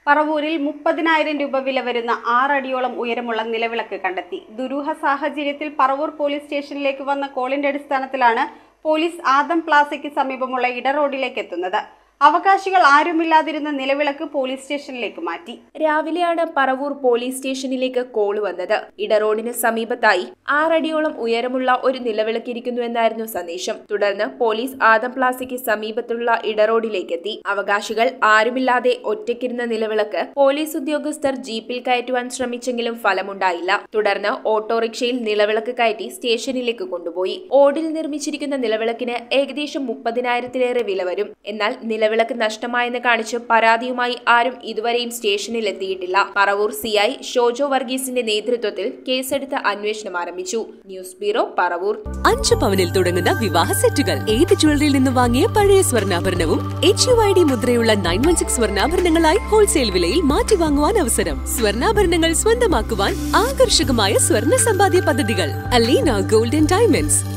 പറവൂരിൽ മുപ്പതിനായിരം രൂപ വില വരുന്ന ആറടിയോളം ഉയരമുള്ള നിലവിളക്ക് കണ്ടെത്തി ദുരൂഹ സാഹചര്യത്തിൽ പറവൂർ പോലീസ് സ്റ്റേഷനിലേക്ക് വന്ന കോളിന്റെ അടിസ്ഥാനത്തിലാണ് പോലീസ് ആദം പ്ലാസയ്ക്ക് സമീപമുള്ള ഇട റോഡിലേക്ക് എത്തുന്നത് അവകാശികൾ ആരുമില്ലാതിരുന്ന നിലവിളക്ക് പോലീസ് സ്റ്റേഷനിലേക്ക് മാറ്റി രാവിലെയാണ് പറവൂർ പോലീസ് സ്റ്റേഷനിലേക്ക് കോള് വന്നത് ഇടറോഡിന് സമീപത്തായി ആറടിയോളം ഉയരമുള്ള ഒരു നിലവിളക്കിരിക്കുന്നു എന്നായിരുന്നു സന്ദേശം തുടർന്ന് പോലീസ് ആദം പ്ലാസയ്ക്ക് സമീപത്തുള്ള ഇടറോഡിലേക്ക് എത്തി അവകാശികൾ ആരുമില്ലാതെ ഒറ്റയ്ക്കിരുന്ന നിലവിളക്ക് പോലീസ് ഉദ്യോഗസ്ഥർ ജീപ്പിൽ കയറ്റുവാൻ ശ്രമിച്ചെങ്കിലും ഫലമുണ്ടായില്ല തുടർന്ന് ഓട്ടോറിക്ഷയിൽ നിലവിളക്ക് കയറ്റി സ്റ്റേഷനിലേക്ക് കൊണ്ടുപോയി ഓടിൽ നിർമ്മിച്ചിരിക്കുന്ന നിലവിളക്കിന് ഏകദേശം മുപ്പതിനായിരത്തിലേറെ വില വരും എന്നാൽ നിലവിളക്ക് നഷ്ടമായെന്ന് കാണിച്ച് പരാതിയുമായി ആരും ഇതുവരെയും സ്റ്റേഷനിൽ എത്തിയിട്ടില്ല പറവൂർ സിഐ ഷോജോ വർഗീസിന്റെ നേതൃത്വത്തിൽ കേസെടുത്ത് അന്വേഷണം ആരംഭിച്ചു ന്യൂസ് ബ്യൂറോ പറവൂർ അഞ്ച് പവനിൽ തുടങ്ങുന്ന വിവാഹ സെറ്റുകൾ ഏത് ജ്വല്ലറിയിൽ നിന്ന് വാങ്ങിയ പഴയ സ്വർണ്ണാഭരണവും എച്ച് യു ഐ ഡി മുദ്രയുള്ള നയൻ വൺ സിക്സ് സ്വർണ്ണാഭരണങ്ങളായി ഹോൾസെയിൽ വിലയിൽ മാറ്റി വാങ്ങുവാൻ അവസരം സ്വർണ്ണാഭരണങ്ങൾ സ്വന്തമാക്കുവാൻ ആകർഷകമായ സ്വർണ്ണ സമ്പാദ്യ പദ്ധതികൾ അലീന ഗോൾഡൻ ഡയമണ്ട്സ്